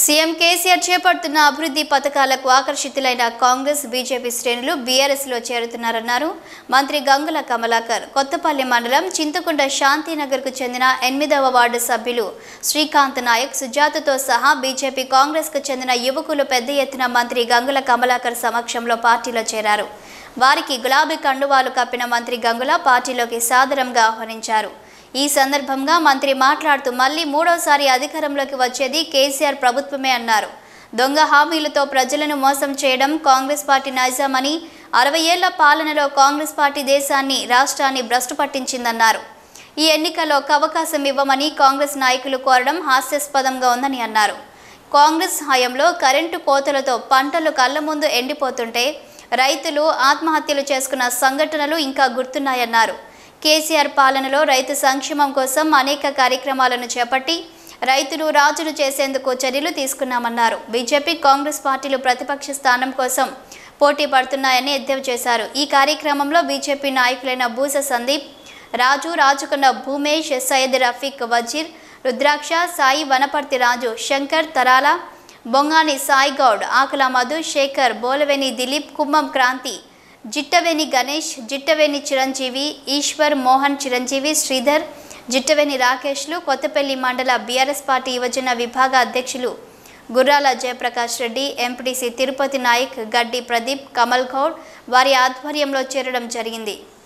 CM KCR చేపడుతున్న అభివృద్ధి పథకాలకు ఆకర్షితులైన కాంగ్రెస్ బీజేపీ శ్రేణులు బీఆర్ఎస్లో చేరుతున్నారన్నారు మంత్రి గంగుల కమలాకర్ కొత్తపల్లి మండలం చింతకుంట శాంతినగర్కు చెందిన ఎనిమిదవ వార్డు సభ్యులు శ్రీకాంత్ నాయక్ సుజాతతో సహా బీజేపీ కాంగ్రెస్కు చెందిన యువకులు పెద్ద ఎత్తున మంత్రి గంగుల కమలాకర్ సమక్షంలో పార్టీలో చేరారు వారికి గులాబీ కండువాలు కప్పిన మంత్రి గంగుల పార్టీలోకి సాదరంగా ఆహ్వానించారు ఈ సందర్భంగా మంత్రి మాట్లాడుతూ మళ్ళీ మూడోసారి అధికారంలోకి వచ్చేది కేసీఆర్ ప్రభుత్వమే అన్నారు దొంగ హామీలతో ప్రజలను మోసం చేయడం కాంగ్రెస్ పార్టీ నైజామని అరవై ఏళ్ల పాలనలో కాంగ్రెస్ పార్టీ దేశాన్ని రాష్ట్రాన్ని భ్రష్టు పట్టించిందన్నారు ఈ ఎన్నికల్లో ఒక అవకాశం ఇవ్వమని కాంగ్రెస్ నాయకులు కోరడం హాస్యాస్పదంగా ఉందని అన్నారు కాంగ్రెస్ హయాంలో కరెంటు కోతలతో పంటలు కళ్ళ ముందు ఎండిపోతుంటే రైతులు ఆత్మహత్యలు చేసుకున్న సంఘటనలు ఇంకా గుర్తున్నాయన్నారు కేసీఆర్ పాలనలో రైతు సంక్షేమం కోసం అనేక కార్యక్రమాలను చేపట్టి రైతులు రాజులు చేసేందుకు చర్యలు తీసుకున్నామన్నారు బీజేపీ కాంగ్రెస్ పార్టీలు ప్రతిపక్ష స్థానం కోసం పోటీ పడుతున్నాయని ఎద్దేవా చేశారు ఈ కార్యక్రమంలో బీజేపీ నాయకులైన బూస సందీప్ రాజు రాజుకొండ భూమేష్ సయ్యద్ రఫీక్ వజీర్ రుద్రాక్ష సాయి వనపర్తి రాజు శంకర్ తరాల బొంగాని సాయి గౌడ్ ఆకుల మధు శేఖర్ బోలవేని దిలీప్ కుంభం క్రాంతి జిట్టవేని గణేష్ జిట్టవేని చిరంజీవి ఈశ్వర్ మోహన్ చిరంజీవి శ్రీధర్ జిట్టవేని రాకేష్లు కొత్తపల్లి మండల బీఆర్ఎస్ పార్టీ యువజన విభాగ అధ్యక్షులు గుర్రాల జయప్రకాష్ రెడ్డి ఎంపీటీసీ తిరుపతి నాయక్ గడ్డి ప్రదీప్ కమల్ గౌడ్ వారి ఆధ్వర్యంలో చేరడం జరిగింది